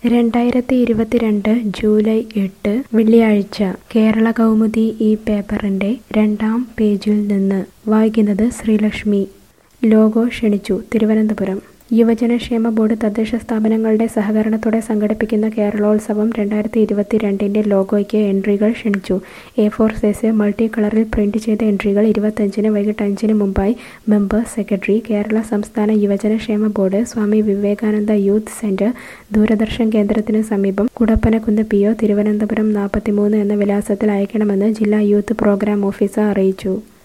രണ്ടായിരത്തി ഇരുപത്തിരണ്ട് ജൂലൈ എട്ട് വെള്ളിയാഴ്ച കേരള കൗമുദി ഈ പേപ്പറിന്റെ രണ്ടാം പേജിൽ നിന്ന് വായിക്കുന്നത് ശ്രീലക്ഷ്മി ലോഗോ ക്ഷണിച്ചു തിരുവനന്തപുരം യുവജനക്ഷേമ ബോർഡ് തദ്ദേശ സ്ഥാപനങ്ങളുടെ സഹകരണത്തോടെ സംഘടിപ്പിക്കുന്ന കേരളോത്സവം രണ്ടായിരത്തി ഇരുപത്തിരണ്ടിന്റെ ലോഗോയ്ക്ക് എൻട്രികൾ ക്ഷണിച്ചു എ ഫോർ സൈസ് മൾട്ടി കളറിൽ പ്രിന്റ് ചെയ്ത എൻട്രികൾ ഇരുപത്തഞ്ചിന് വൈകിട്ട് അഞ്ചിന് മുമ്പായി മെമ്പർ സെക്രട്ടറി കേരള സംസ്ഥാന യുവജനക്ഷേമ board Swami Vivekananda youth centre Doordarshan കേന്ദ്രത്തിന് സമീപം കുടപ്പനക്കുന്ന് പി ഒ തിരുവനന്തപുരം നാൽപ്പത്തിമൂന്ന് എന്ന വിലാസത്തിൽ അയക്കണമെന്ന് ജില്ലാ യൂത്ത് പ്രോഗ്രാം ഓഫീസർ അറിയിച്ചു